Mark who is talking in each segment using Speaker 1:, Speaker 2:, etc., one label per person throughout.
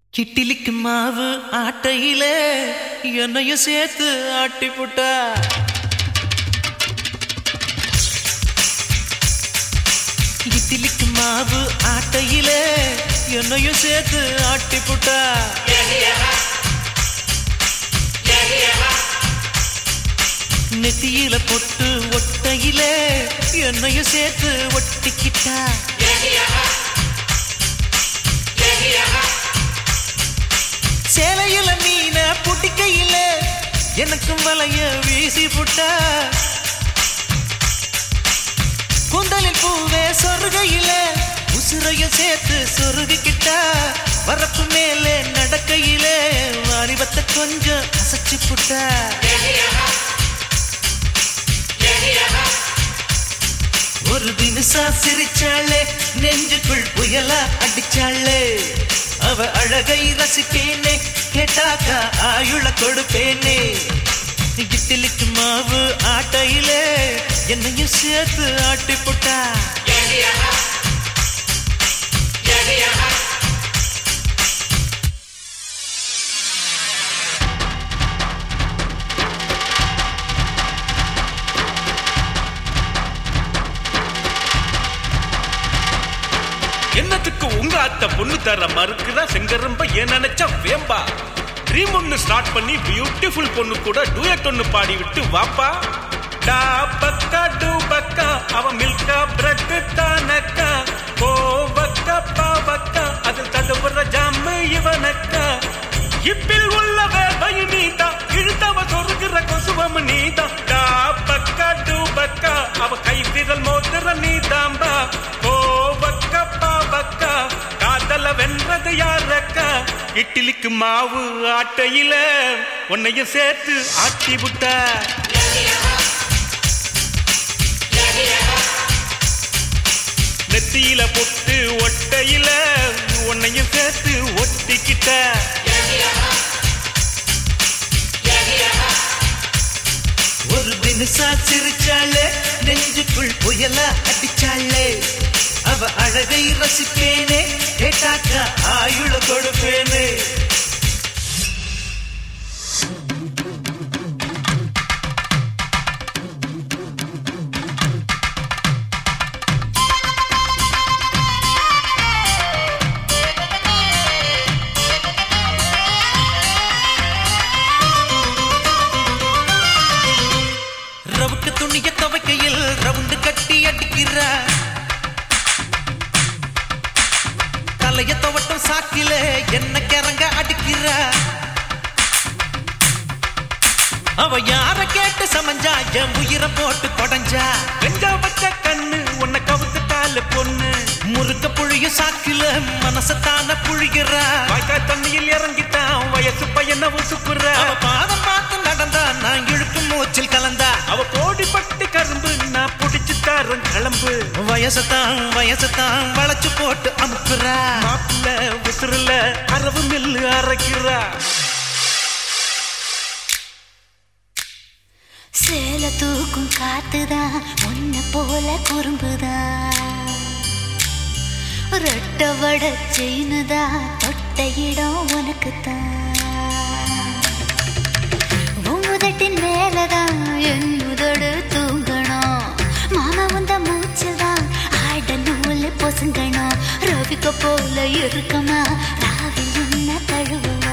Speaker 1: கிட்டிலிக்கு மாவு ஆட்டையிலே என்னையும் சேர்த்து ஆட்டி புட்டா இட்லிக்கு மாவு ஆட்டையிலே என்னையும் சேர்த்து ஆட்டி புட்டா நெத்தியில பொட்டு ஒட்டையிலே என்னையும் சேர்த்து ஒட்டிக்கிட்டா சேலையில மீன புட்டிக்கையில எனக்கும் வலைய வீசி புட்டா குந்தலில் பூவே சொருகையில உசுரைய சேர்த்து சொருகிக்கிட்டா வரப்பு மேலே நடக்கையிலே வாலிபத்தை கொஞ்சம் அசைச்சு புட்டா ஒரு தினசா சிரிச்சாளே நெஞ்சுக்குள் புயலா அடிச்சாளே அவ அழகை ரசிப்பேனே கேட்டாக்கா ஆயுள கொடுப்பேனே இட்லிக்கு மாவு ஆட்டையிலே என்னையும் சேர்த்து ஆட்டி போட்டா
Speaker 2: என்னத்துக்கு உங்க அத்தை பொண்ணு தர மறுக்குதா செங்கரம்ப ஏன் நினைச்சா வேம்பா ட்ரீம் ஒன்னு ஸ்டார்ட் பண்ணி பியூட்டிஃபுல் பொண்ணு கூட டூயட் ஒன்னு பாடி விட்டு வாப்பா டா பக்கா டூ பக்கா அவ மில்கா பிரெட் தானக்கா ஓ பக்கா பாவக்கா அதில் தடுப்புற ஜாமு இவனக்கா இப்பில் உள்ளவே பய நீதா இழுத்தவ சொருகிற கொசுவம் நீதா டா பக்கா டூ பக்கா அவ கை விரல் மோதிர நீதாம்பா ஓ பக்கா பாவக்கா காதல வென்றது யாரக்கா இட்லிக்கு மாவு ஆட்டையில உன்னையும் சேர்த்து ஆட்டி விட்ட நெத்தியில பொட்டு ஒட்டையில உன்னையும் சேர்த்து ஒட்டிக்கிட்ட
Speaker 1: ஒரு தினசா சிரிச்சாளே நெஞ்சுக்குள் புயலா அடிச்சாளே அவ அழகை ரசிப்பேனே கேட்டாக்கா ஆயுள கொடுப்பேனே ரவுக்கு துணிய துவைக்கையில் ரவுண்டு கட்டி அடிக்கிறா தலைய துவட்டும் சாக்கில என்ன கிறங்க அடிக்கிறா அவ யார கேட்டு சமஞ்சா என் உயிரை போட்டு கொடைஞ்சா
Speaker 2: வெஞ்சா வச்ச கண்ணு உன்னை கவுத்துட்டால பொண்ணு
Speaker 1: முறுக்க புழிய சாக்கில மனசத்தான புழிகிறா
Speaker 2: வாய்க்கால் தண்ணியில் இறங்கிட்டான் வயசு பையனை உசுப்புற
Speaker 1: அவ பாதம் பார்த்து நடந்தா நான் இழுக்கும் மூச்சில் கலந்தா
Speaker 2: அவ கோடி பட்டு கரும்பு நான் புடிச்சு தரேன் கிளம்பு
Speaker 1: வயசத்தான் வயசத்தான் வளைச்சு போட்டு அமுக்குறா
Speaker 2: மாப்பிள்ள உசுருல அரவு மில்லு அரைக்கிறா
Speaker 3: சேல தூக்கும் காத்துதான் உன்ன போல குறும்புதான் ரெட்ட வட செயினுதான் தொட்ட இடம் உனக்குத்தான் உமுதட்டின் மேலதான் என் உதடு தூங்கணும் மாமா வந்த மூச்சுதான் ஆட நூல் பொசுங்கணும் ரவிக்க போல இருக்குமா ராவில் என்ன தழுவுவா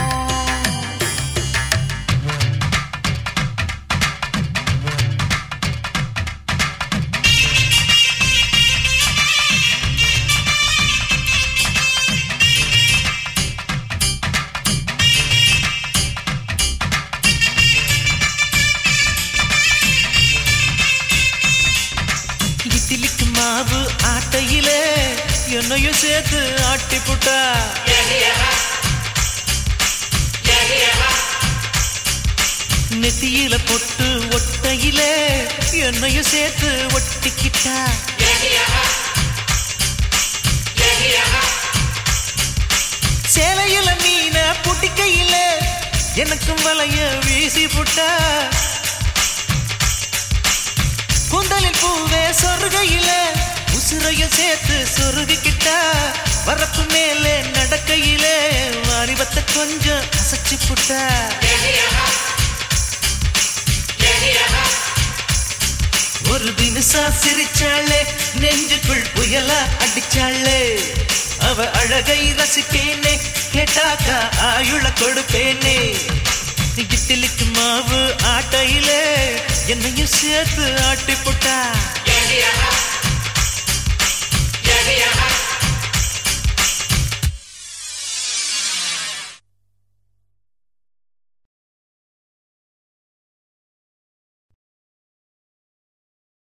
Speaker 1: இட்லிக்கு மாவு ஆட்டையிலே என்னையும் சேர்த்து ஆட்டி புட்டா நெத்தியில பொட்டு ஒட்டையிலே என்னையும் சேர்த்து ஒட்டிக்கிட்டா சேலையில மீன புட்டிக்கையில எனக்கும் வலைய வீசி புட்டா குந்தலில் பூவே சொருகையில உசுரைய சேர்த்து சொருகிக்கிட்டா வரப்பு மேலே நடக்கையிலே கொஞ்சம் அசைச்சு புட்டா ஒரு தினசா சிரிச்சாளே நெஞ்சுக்குள் புயலா அடிச்சாளே அவ அழகை ரசிப்பேனே கேட்டாக்கா ஆயுள கொடுப்பேனே இட்லிக்கு மாவு ஆட்டையிலே என்னையும் சேர்த்து ஆட்டி புட்டா
Speaker 4: Yeah, yeah.